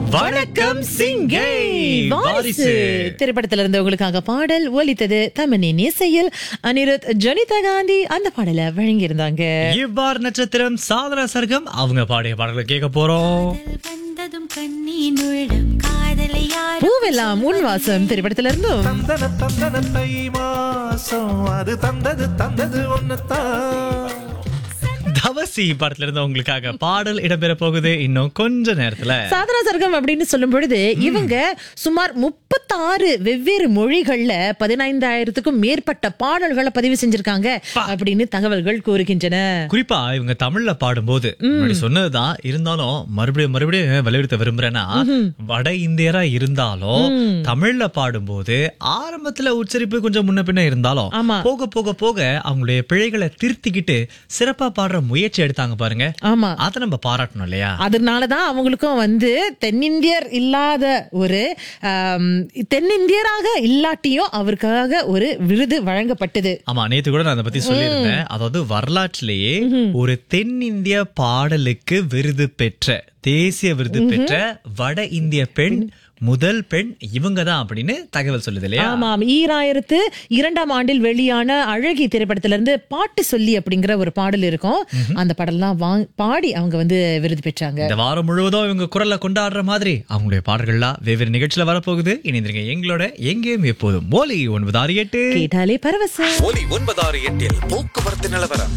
வணக்கம் சிங்கை வாரிசு திரைப்படத்துல இருந்து உங்களுக்காக பாடல் ஒலித்தது தமிழின் இசையில் அனிருத் ஜனிதா காந்தி அந்த பாடலை வழங்கியிருந்தாங்க இவ்வாறு நட்சத்திரம் சாதனா சர்க்கம் அவங்க பாடிய பாடல்களை கேட்க போறோம் வந்ததும் கண்ணீன் உள்ளம் காதலை யாரும் பூவெல்லாம் உன் வாசம் திரைப்படத்துல இருந்தும் தந்தன தந்தன தை மாசம் அது தந்தது தந்தது ஒன்னத்தான் தவசி படத்துல இருந்து உங்களுக்காக பாடல் இடம்பெற போகுது இன்னும் கொஞ்ச நேரத்துல சாதனா சர்க்கம் அப்படின்னு சொல்லும் பொழுது இவங்க சுமார் முப்பத்தாறு வெவ்வேறு மொழிகள்ல பதினைந்தாயிரத்துக்கும் மேற்பட்ட பாடல்களை பதிவு செஞ்சிருக்காங்க அப்படின்னு தகவல்கள் கூறுகின்றன குறிப்பா இவங்க தமிழ்ல பாடும்போது முன்னாடி சொன்னதுதான் இருந்தாலும் மறுபடியும் மறுபடியும் வலியுறுத்த விரும்புறேன்னா வட இந்தியரா இருந்தாலும் தமிழ்ல பாடும்போது ஆரம்பத்துல உச்சரிப்பு கொஞ்சம் முன்ன பின்ன இருந்தாலும் ஆமா. போக போக போக அவங்களுடைய பிழைகளை திருத்திக்கிட்டு சிறப்பா பாடுற முயற்சி எடுத்தாங்க பாருங்க ஆமா அதை நம்ம பாராட்டணும் இல்லையா அதனாலதான் அவங்களுக்கும் வந்து தென்னிந்தியர் இல்லாத ஒரு ஆம், தென்னிந்தியராக இல்லாட்டியும் அவருக்காக ஒரு விருது வழங்கப்பட்டது ஆமா நேத்து கூட நான் அதை பத்தி சொல்லியிருந்தேன் அதாவது வரலாற்றிலேயே ஒரு தென்னிந்திய பாடலுக்கு விருது பெற்ற தேசிய விருது பெற்ற வட இந்திய பெண் முதல் பெண் இவங்க தான் அப்படின்னு தகவல் சொல்லுது இல்லையா ஆமாம் ஈராயிரத்து இரண்டாம் ஆண்டில் வெளியான அழகி திரைப்படத்துல இருந்து பாட்டு சொல்லி அப்படிங்கிற ஒரு பாடல் இருக்கும் அந்த பாடல்லாம் வாங் பாடி அவங்க வந்து விருது பெற்றாங்க இந்த வாரம் முழுவதும் இவங்க குரல்ல கொண்டாடுற மாதிரி அவங்களுடைய பாடல்கள்லாம் வெவ்வேறு நிகழ்ச்சியில வரப்போகுது இணைந்திருங்க எங்களோட எங்கேயும் எப்போதும் மோலி ஒன்பது ஆறு எட்டு கேட்டாலே பரவசம் ஒலி ஒன்பதாறு எட்டில் போக்குவரத்து நிலவரம்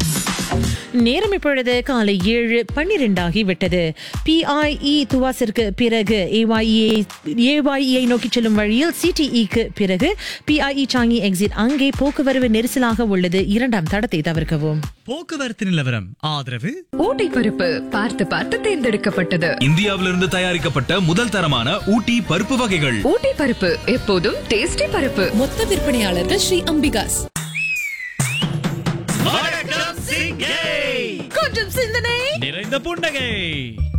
நேரம் இப்பொழுது காலை ஏழு பன்னிரெண்டாகி விட்டது பிஐஇ துவாசிற்கு பிறகு ஏஒய்இ ஏஒய்இஐ நோக்கி செல்லும் வழியில் சிடிஇக்கு பிறகு பிஐஇ சாங்கி எக்ஸிட் அங்கே போக்குவரவு நெரிசலாக உள்ளது இரண்டாம் தடத்தை தவிர்க்கவும் போக்குவரத்து நிலவரம் ஆதரவு ஊட்டி பருப்பு பார்த்து பார்த்து தேர்ந்தெடுக்கப்பட்டது இந்தியாவிலிருந்து தயாரிக்கப்பட்ட முதல் தரமான ஊட்டி பருப்பு வகைகள் ஊட்டி பருப்பு எப்போதும் டேஸ்டி பருப்பு மொத்த விற்பனையாளர்கள் ஸ்ரீ அம்பிகாஸ் வணக்கம் சிங்கை கொஞ்சம் சிந்தனை நிறைந்த புன்னகை